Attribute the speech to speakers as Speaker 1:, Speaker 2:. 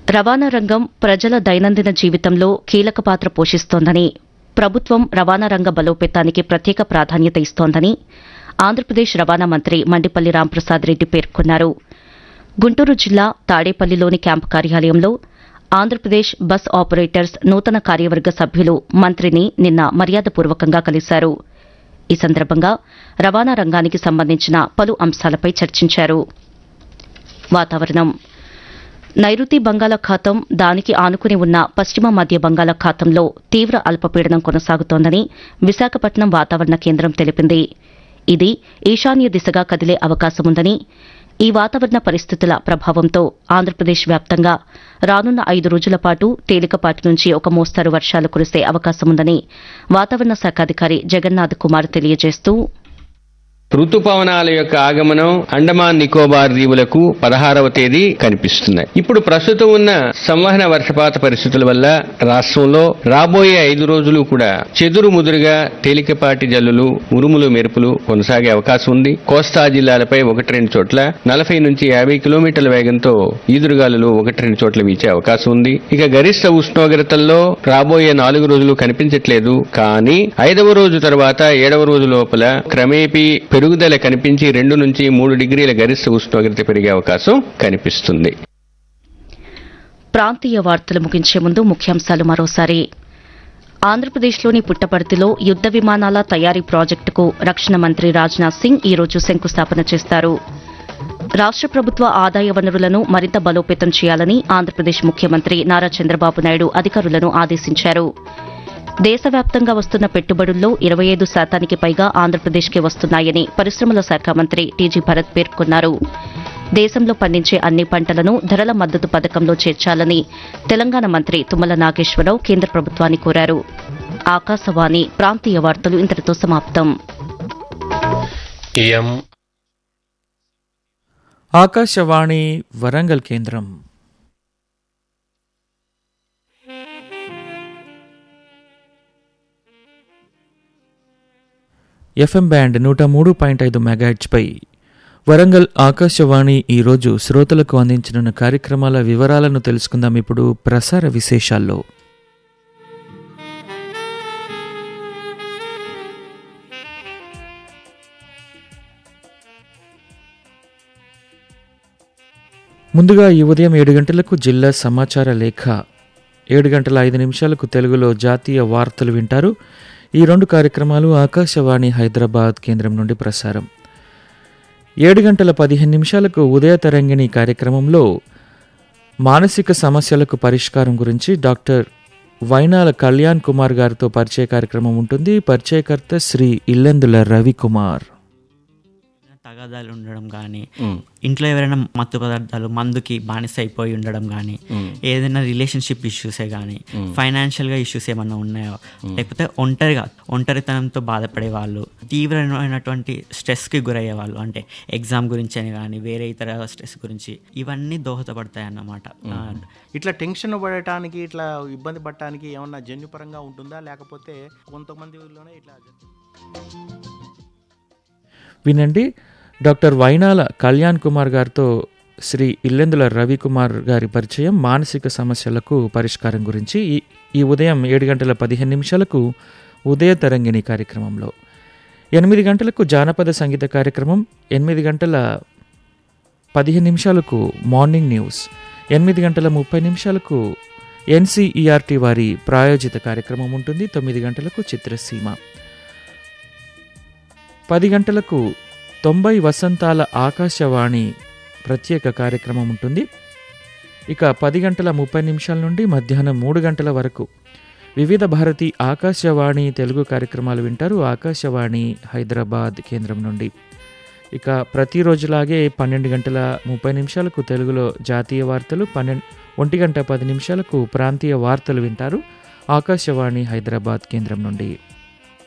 Speaker 1: రవాణా రంగం ప్రజల దైనందిన జీవితంలో కీలక పాత్ర పోషిస్తోందని ప్రభుత్వం రవాణా రంగ బలోపేతానికి ప్రత్యేక ప్రాధాన్యత ఇస్తోందని ఆంధ్రప్రదేశ్ రవాణా మంత్రి మండిపల్లి రాంప్రసాద్ రెడ్డి పేర్కొన్నారు గుంటూరు జిల్లా తాడేపల్లిలోని క్యాంపు కార్యాలయంలో ఆంధ్రప్రదేశ్ బస్ ఆపరేటర్స్ నూతన కార్యవర్గ సభ్యులు మంత్రిని నిన్న మర్యాదపూర్వకంగా కలిశారు ఈ సందర్భంగా రవాణా రంగానికి సంబంధించిన పలు అంశాలపై చర్చించారు వాతావరణం నైరుతి బంగాళాఖాతం దానికి ఆనుకుని ఉన్న పశ్చిమ మధ్య బంగాళాఖాతంలో తీవ్ర అల్పపీడనం కొనసాగుతోందని విశాఖపట్నం వాతావరణ కేంద్రం తెలిపింది ఇది ఈశాన్య దిశగా కదిలే అవకాశముందని ఈ వాతావరణ పరిస్థితుల ప్రభావంతో ఆంధ్రప్రదేశ్ వ్యాప్తంగా రానున్న ఐదు రోజుల పాటు తేలికపాటి నుంచి ఒక మోస్తరు వర్షాలు కురిసే అవకాశముందని వాతావరణ శాఖ అధికారి జగన్నాథ్ కుమార్ తెలియజేస్తూ
Speaker 2: ఋతుపవనాల యొక్క ఆగమనం అండమాన్ నికోబార్ దీవులకు పదహారవ తేదీ కనిపిస్తున్నాయి ఇప్పుడు ప్రస్తుతం ఉన్న సంవహన వర్షపాత పరిస్థితుల వల్ల రాష్ట్రంలో రాబోయే ఐదు రోజులు కూడా చెదురు ముదురుగా తేలికపాటి జల్లులు ఉరుములు మెరుపులు కొనసాగే అవకాశం ఉంది కోస్తా జిల్లాలపై ఒకటి రెండు చోట్ల నలభై నుంచి యాభై కిలోమీటర్ల వేగంతో ఈదురుగాలులు ఒకటి రెండు చోట్ల వీచే అవకాశం ఉంది ఇక గరిష్ట ఉష్ణోగ్రతల్లో రాబోయే నాలుగు రోజులు కనిపించట్లేదు కానీ ఐదవ రోజు తర్వాత ఏడవ రోజు లోపల క్రమేపీ పెరుగుదల కనిపించి రెండు నుంచి మూడు డిగ్రీల గరిష్ట ఉష్ణోగ్రత పెరిగే అవకాశం కనిపిస్తుంది
Speaker 1: ప్రాంతీయ వార్తలు ముగించే ముందు ముఖ్యాంశాలు మరోసారి ఆంధ్రప్రదేశ్లోని పుట్టపర్తిలో యుద్ద విమానాల తయారీ ప్రాజెక్టుకు రక్షణ మంత్రి రాజ్నాథ్ సింగ్ ఈ రోజు శంకుస్థాపన చేస్తారు రాష్ట ప్రభుత్వ ఆదాయ వనరులను మరింత బలోపేతం చేయాలని ఆంధ్రప్రదేశ్ ముఖ్యమంత్రి నారా చంద్రబాబు నాయుడు అధికారులను ఆదేశించారు దేశవ్యాప్తంగా వస్తున్న పెట్టుబడుల్లో ఇరవై ఐదు శాతానికి పైగా ఆంధ్రప్రదేశ్కి వస్తున్నాయని పరిశ్రమల శాఖ మంత్రి టీజీ భరత్ పేర్కొన్నారు దేశంలో పండించే అన్ని పంటలను ధరల మద్దతు పథకంలో చేర్చాలని తెలంగాణ మంత్రి తుమ్మల నాగేశ్వరరావు కేంద్ర ప్రభుత్వాన్ని కోరారు ఆకాశవాణి ప్రాంతీయ వార్తలు ఇంతటితో సమాప్తం
Speaker 3: ఇయం
Speaker 4: ఆకాశవాణి వరంగల్ కేంద్రం ఎఫ్ఎం బ్యాండ్ నూట మూడు పాయింట్ ఐదు మెగాహెచ్పై వరంగల్ ఆకాశవాణి ఈరోజు శ్రోతలకు అందించనున్న కార్యక్రమాల వివరాలను తెలుసుకుందాం ఇప్పుడు ప్రసార విశేషాల్లో ముందుగా ఈ ఉదయం ఏడు గంటలకు జిల్లా సమాచార లేఖ ఏడు గంటల ఐదు నిమిషాలకు తెలుగులో జాతీయ వార్తలు వింటారు ఈ రెండు కార్యక్రమాలు ఆకాశవాణి హైదరాబాద్ కేంద్రం నుండి ప్రసారం ఏడు గంటల పదిహేను నిమిషాలకు ఉదయ తరంగిణి కార్యక్రమంలో మానసిక సమస్యలకు పరిష్కారం గురించి డాక్టర్ వైనాల కళ్యాణ్ కుమార్ గారితో పరిచయ కార్యక్రమం ఉంటుంది పరిచయకర్త శ్రీ ఇల్లెందుల రవికుమార్
Speaker 5: తగాదాలు ఉండడం కానీ ఇంట్లో ఎవరైనా మత్తు పదార్థాలు మందుకి బానిస అయిపోయి ఉండడం కానీ ఏదైనా రిలేషన్షిప్ ఇష్యూసే కానీ ఫైనాన్షియల్గా ఇష్యూస్ ఏమన్నా ఉన్నాయో లేకపోతే ఒంటరిగా ఒంటరితనంతో బాధపడే వాళ్ళు తీవ్రమైనటువంటి స్ట్రెస్కి గురయ్యే వాళ్ళు అంటే ఎగ్జామ్ గురించి అని కానీ వేరే ఇతర స్ట్రెస్ గురించి ఇవన్నీ దోహదపడతాయి అన్నమాట ఆ,
Speaker 6: ఇట్లా టెన్షన్ పడటానికి ఇట్లా ఇబ్బంది పడటానికి ఏమన్నా జన్యుపరంగా ఉంటుందా లేకపోతే కొంతమందిలోనే ఇట్లా
Speaker 4: వినండి డాక్టర్ వైనాల కళ్యాణ్ కుమార్ గారితో శ్రీ ఇల్లెందుల రవికుమార్ గారి పరిచయం మానసిక సమస్యలకు పరిష్కారం గురించి ఈ ఈ ఉదయం ఏడు గంటల పదిహేను నిమిషాలకు ఉదయ తరంగిణి కార్యక్రమంలో ఎనిమిది గంటలకు జానపద సంగీత కార్యక్రమం ఎనిమిది గంటల పదిహేను నిమిషాలకు మార్నింగ్ న్యూస్ ఎనిమిది గంటల ముప్పై నిమిషాలకు ఎన్సీఈఆర్టీ వారి ప్రాయోజిత కార్యక్రమం ఉంటుంది తొమ్మిది గంటలకు చిత్రసీమ పది గంటలకు తొంభై వసంతాల ఆకాశవాణి ప్రత్యేక కార్యక్రమం ఉంటుంది ఇక పది గంటల ముప్పై నిమిషాల నుండి మధ్యాహ్నం మూడు గంటల వరకు వివిధ భారతి ఆకాశవాణి తెలుగు కార్యక్రమాలు వింటారు ఆకాశవాణి హైదరాబాద్ కేంద్రం నుండి ఇక ప్రతిరోజులాగే పన్నెండు గంటల ముప్పై నిమిషాలకు తెలుగులో జాతీయ వార్తలు పన్నెండు ఒంటి గంట పది నిమిషాలకు ప్రాంతీయ వార్తలు వింటారు ఆకాశవాణి హైదరాబాద్ కేంద్రం నుండి